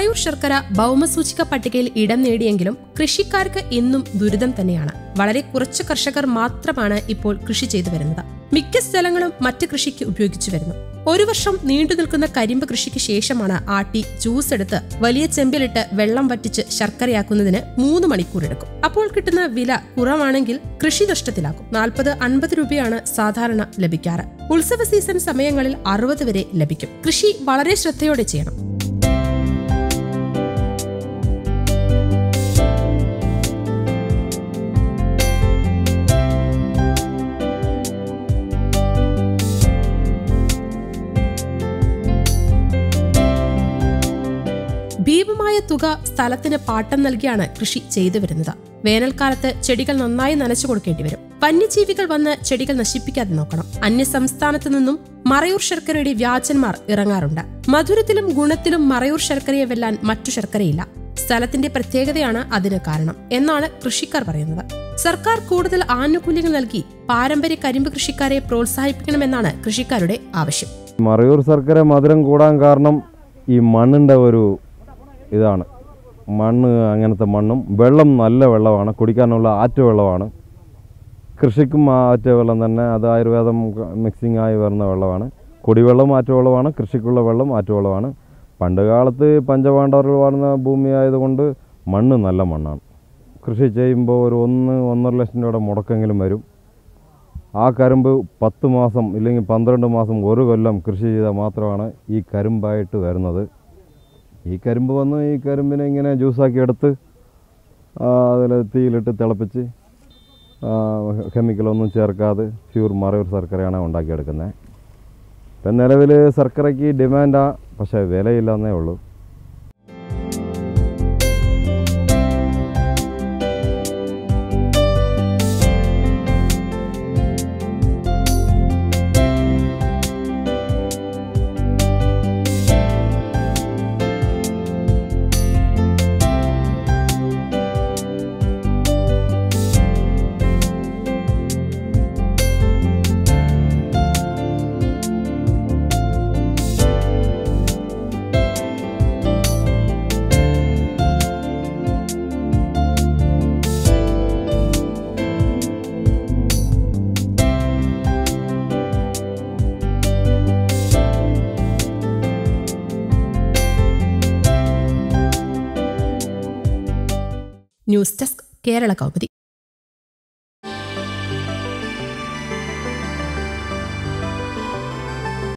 മറയൂർ ശർക്കര ഭൗമസൂചിക പട്ടികയിൽ ഇടം നേടിയെങ്കിലും കൃഷിക്കാർക്ക് ഇന്നും ദുരിതം തന്നെയാണ് വളരെ കുറച്ച് കർഷകർ മാത്രമാണ് ഇപ്പോൾ കൃഷി ചെയ്തു വരുന്നത് മിക്ക സ്ഥലങ്ങളും മറ്റ് കൃഷിക്ക് ഉപയോഗിച്ചു വരുന്നു ഒരു വർഷം നീണ്ടു നിൽക്കുന്ന കരിമ്പ് കൃഷിക്ക് ശേഷമാണ് ആട്ടി ജ്യൂസ് എടുത്ത് വലിയ ചെമ്പിലിട്ട് വെള്ളം വറ്റിച്ച് ശർക്കരയാക്കുന്നതിന് മൂന്ന് മണിക്കൂർ എടുക്കും അപ്പോൾ കിട്ടുന്ന വില കുറവാണെങ്കിൽ കൃഷി നഷ്ടത്തിലാക്കും നാൽപ്പത് അൻപത് രൂപയാണ് സാധാരണ ലഭിക്കാറ് ഉത്സവ സീസൺ സമയങ്ങളിൽ അറുപത് വരെ ലഭിക്കും കൃഷി വളരെ ശ്രദ്ധയോടെ ചെയ്യണം ഭീമമായ തുക സ്ഥലത്തിന് പാട്ടം നൽകിയാണ് കൃഷി ചെയ്തു വരുന്നത് വേനൽക്കാലത്ത് ചെടികൾ നന്നായി നനച്ചു കൊടുക്കേണ്ടി വരും വന്യജീവികൾ വന്ന് ചെടികൾ നശിപ്പിക്കാതെ നോക്കണം അന്യ സംസ്ഥാനത്തു നിന്നും മറയൂർ ശർക്കരയുടെ വ്യാജന്മാർ ഇറങ്ങാറുണ്ട് മധുരത്തിലും ഗുണത്തിലും മറയൂർ ശർക്കരയെ വെല്ലാൻ മറ്റു ശർക്കരയില്ല സ്ഥലത്തിന്റെ പ്രത്യേകതയാണ് അതിന് കാരണം എന്നാണ് കൃഷിക്കാർ പറയുന്നത് സർക്കാർ കൂടുതൽ ആനുകൂല്യങ്ങൾ നൽകി പാരമ്പര്യ കരിമ്പ് കൃഷിക്കാരെ പ്രോത്സാഹിപ്പിക്കണമെന്നാണ് കൃഷിക്കാരുടെ ആവശ്യം മറയൂർ ശർക്കര മധുരം കൂടാൻ കാരണം ഈ മണ്ണിൻ്റെ ഒരു ഇതാണ് മണ്ണ് അങ്ങനത്തെ മണ്ണും വെള്ളം നല്ല വെള്ളമാണ് കുടിക്കാനുള്ള ആറ്റ വെള്ളമാണ് കൃഷിക്കും ആ ആറ്റ വെള്ളം തന്നെ അത് ആയുർവേദം മിക്സിംഗ് ആയി വരുന്ന വെള്ളമാണ് കുടിവെള്ളം ആറ്റ വെള്ളമാണ് കൃഷിക്കുള്ള വെള്ളം ആറ്റ വെള്ളമാണ് പണ്ട് കാലത്ത് പഞ്ചപാണ്ഡവർ വാഴുന്ന ഭൂമി ആയതുകൊണ്ട് മണ്ണ് നല്ല മണ്ണാണ് കൃഷി ചെയ്യുമ്പോൾ ഒരു ഒന്ന് ഒന്നര ലക്ഷം രൂപയുടെ മുടക്കെങ്കിലും വരും ആ കരിമ്പ് പത്ത് മാസം ഇല്ലെങ്കിൽ പന്ത്രണ്ട് മാസം ഒരു കൊല്ലം കൃഷി ചെയ്താൽ മാത്രമാണ് ഈ കരിമ്പായിട്ട് വരുന്നത് ഈ കരിമ്പ് വന്ന് ഈ കരിമ്പിനെ ഇങ്ങനെ ജ്യൂസാക്കി എടുത്ത് അതിൽ തീയിലിട്ട് തിളപ്പിച്ച് ആ, കെമിക്കലൊന്നും ചേർക്കാതെ പ്യൂർ മറയൂർ ശർക്കരയാണ് ഉണ്ടാക്കിയെടുക്കുന്നത് ഇപ്പം നിലവിൽ ശർക്കരയ്ക്ക് ഡിമാൻഡാണ് പക്ഷേ വിലയില്ലെന്നേ ഉള്ളൂ ന്യൂസ് ഡെസ്ക് കേരള കൗമുദി